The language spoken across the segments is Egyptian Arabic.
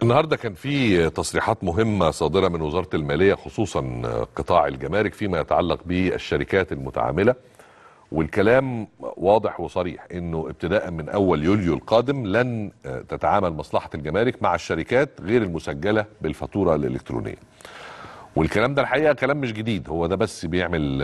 النهارده كان في تصريحات مهمه صادره من وزاره الماليه خصوصا قطاع الجمارك فيما يتعلق بالشركات المتعامله والكلام واضح وصريح انه ابتداء من اول يوليو القادم لن تتعامل مصلحه الجمارك مع الشركات غير المسجله بالفاتوره الالكترونيه. والكلام ده الحقيقه كلام مش جديد هو ده بس بيعمل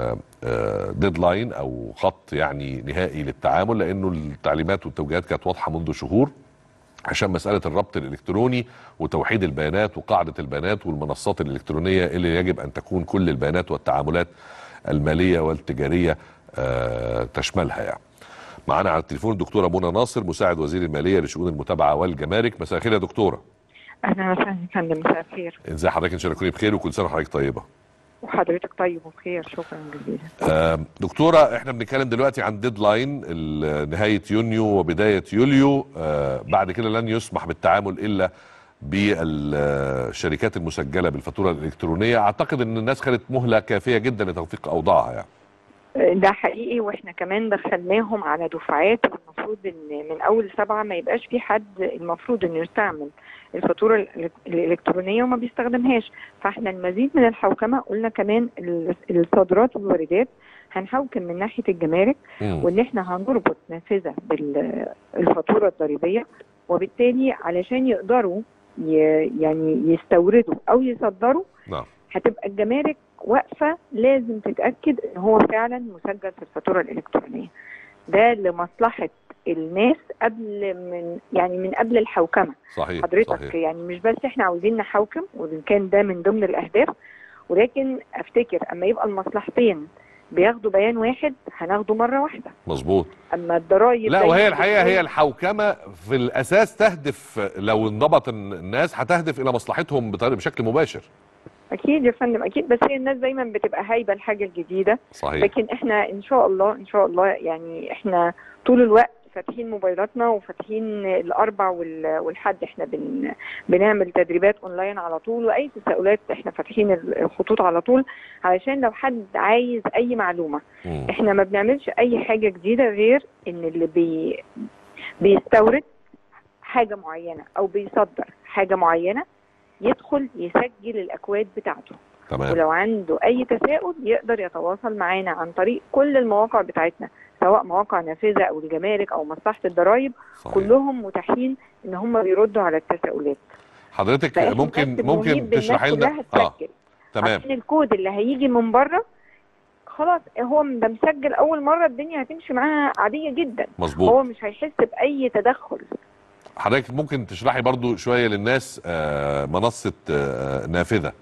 ديدلاين او خط يعني نهائي للتعامل لانه التعليمات والتوجيهات كانت واضحه منذ شهور عشان مسألة الربط الإلكتروني وتوحيد البيانات وقاعدة البيانات والمنصات الإلكترونية اللي يجب أن تكون كل البيانات والتعاملات المالية والتجارية آه تشملها يعني. معانا على التليفون الدكتورة منى ناصر مساعد وزير المالية لشؤون المتابعة والجمارك مساء الخير يا دكتورة اهلا وسهلا يا فندم مساء الخير ازي حضرتك ان شاء الله تكوني بخير وكل سنة وحضرتك طيبة وحضرتك طيب وبخير شكرا جزيلا آه دكتورة احنا بنتكلم دلوقتي عن ديدلاين نهاية يونيو وبداية يوليو آه بعد كده لن يسمح بالتعامل الا بالشركات المسجلة بالفاتورة الالكترونية اعتقد ان الناس خدت مهلة كافية جدا لتوثيق اوضاعها يعني ده حقيقي واحنا كمان دخلناهم على دفعات المفروض ان من اول سبعه ما يبقاش في حد المفروض انه يستعمل الفاتوره الالكترونيه وما بيستخدمهاش فاحنا المزيد من الحوكمه قلنا كمان الصادرات والواردات هنحوكم من ناحيه الجمارك وان احنا هنربط نافذه بالفاتوره الضريبيه وبالتالي علشان يقدروا يعني يستوردوا او يصدروا نعم هتبقى الجمارك واقفه لازم تتاكد ان هو فعلا مسجل في الفاتوره الالكترونيه ده لمصلحه الناس قبل من يعني من قبل الحوكمه صحيح حضرتك صحيح. يعني مش بس احنا عاوزين نحوكم وان كان ده من ضمن الاهداف ولكن افتكر اما يبقى المصلحتين بياخدوا بيان واحد هناخده مره واحده مظبوط اما الضرايب لا وهي الحقيقه هي الحوكمه في الاساس تهدف لو انضبط الناس هتهدف الى مصلحتهم بشكل مباشر اكيد يا فندم اكيد بس هي الناس دايما بتبقى هايبه الحاجه الجديده صحيح لكن احنا ان شاء الله ان شاء الله يعني احنا طول الوقت فاتحين موبايلاتنا وفاتحين الاربع والحد احنا بن بنعمل تدريبات اونلاين على طول واي تساؤلات احنا فاتحين الخطوط على طول علشان لو حد عايز اي معلومه مم. احنا ما بنعملش اي حاجه جديده غير ان اللي بي بيستورد حاجه معينه او بيصدر حاجه معينه يدخل يسجل الاكواد بتاعته تمام ولو عنده اي تساؤل يقدر يتواصل معانا عن طريق كل المواقع بتاعتنا سواء مواقع نافذه او الجمارك او مصلحه الضرائب صحيح. كلهم متاحين ان هم بيردوا على التساؤلات حضرتك فإحنا ممكن بس ممكن بنجيب الناس تشرحي لنا كلها اه تسجل تمام عشان الكود اللي هيجي من بره خلاص هو ده مسجل اول مره الدنيا هتمشي معاها عاديه جدا هو مظبوط مش هيحس باي تدخل حضرتك ممكن تشرحي برضو شويه للناس آه منصه آه نافذه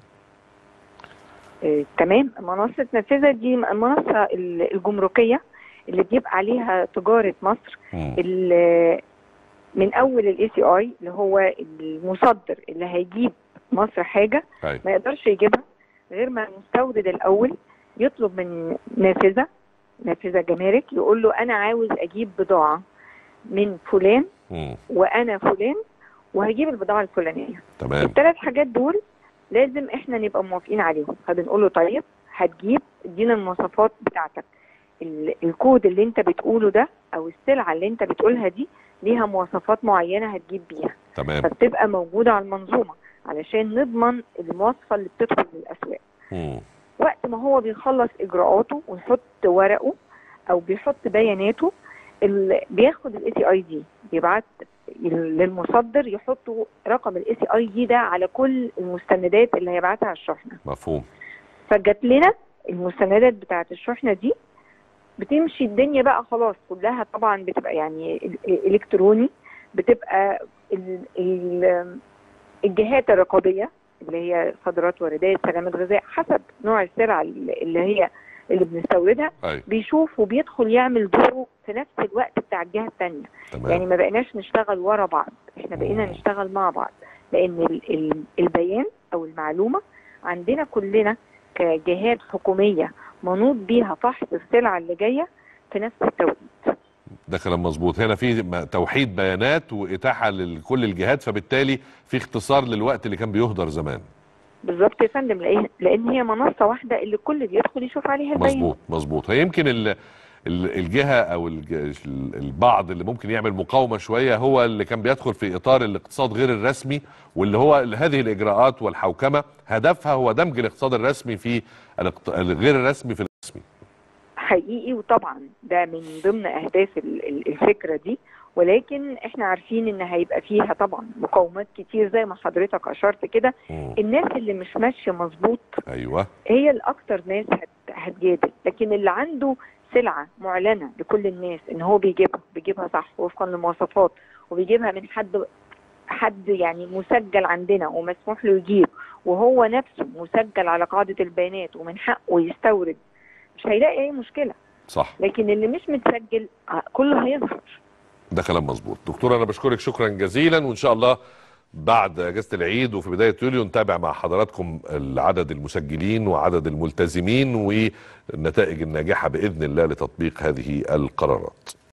آه، تمام منصة نافذة دي المنصة ال- الجمركية اللي بيبقى عليها تجارة مصر مم. ال- من أول الاي سي اي اللي هو المصدر اللي هيجيب مصر حاجة أيوة. ما يقدرش يجيبها غير ما المستورد الأول يطلب من نافذة نافذة جمارك يقول له أنا عاوز أجيب بضاعة من فلان مم. وأنا فلان وهجيب البضاعة الفلانية تمام الثلاث حاجات دول لازم احنا نبقى موافقين عليهم فبنقول له طيب هتجيب ادينا المواصفات بتاعتك ال- الكود اللي انت بتقوله ده او السلعه اللي انت بتقولها دي ليها مواصفات معينه هتجيب بيها تمام فبتبقى موجوده على المنظومه علشان نضمن المواصفه اللي بتدخل للاسواق مم. وقت ما هو بيخلص اجراءاته ويحط ورقه او بيحط بياناته ال- بياخد الاي سي اي دي بيبعت للمصدر يحطوا رقم الاي سي اي دي ده على كل المستندات اللي هيبعتها على الشحنه مفهوم فجات لنا المستندات بتاعه الشحنه دي بتمشي الدنيا بقى خلاص كلها طبعا بتبقى يعني ال- الكتروني بتبقى ال ال الجهات الرقابيه اللي هي صادرات واردات سلامه غذاء حسب نوع السلعه اللي هي اللي بنستوردها ايوه بيشوف وبيدخل يعمل دوره في نفس الوقت بتاع الجهه الثانيه تمام يعني ما بقيناش نشتغل ورا بعض احنا بقينا مم. نشتغل مع بعض لان ال- ال- البيان او المعلومه عندنا كلنا كجهات حكوميه منوط بيها فحص السلعه اللي جايه في نفس التوقيت ده كلام مظبوط هنا في م- توحيد بيانات واتاحه لكل الجهات فبالتالي في اختصار للوقت اللي كان بيهدر زمان بالظبط يا فندم لأن- لان هي منصه واحده اللي الكل بيدخل يشوف عليها البيان مظبوط مظبوط هي يمكن ال ال- الجهه او الج- البعض اللي ممكن يعمل مقاومه شويه هو اللي كان بيدخل في اطار الاقتصاد غير الرسمي واللي هو هذه الاجراءات والحوكمه هدفها هو دمج الاقتصاد الرسمي في الاقت- الغير الرسمي في الرسمي حقيقي وطبعا ده من ضمن اهداف ال- ال- الفكره دي ولكن احنا عارفين ان هيبقى فيها طبعا مقاومات كتير زي ما حضرتك اشرت كده مم. الناس اللي مش ماشيه مظبوط ايوه هي الاكتر ناس هت- هتجادل لكن اللي عنده سلعه معلنه لكل الناس ان هو بيجيبها بيجيبها صح وفقا للمواصفات وبيجيبها من حد حد يعني مسجل عندنا ومسموح له يجيب وهو نفسه مسجل على قاعده البيانات ومن حقه يستورد مش هيلاقي اي مشكله صح لكن اللي مش متسجل آه، كله هيظهر ده كلام مظبوط دكتور انا بشكرك شكرا جزيلا وان شاء الله بعد اجازه العيد وفي بدايه يوليو نتابع مع حضراتكم العدد المسجلين وعدد الملتزمين والنتائج الناجحه باذن الله لتطبيق هذه القرارات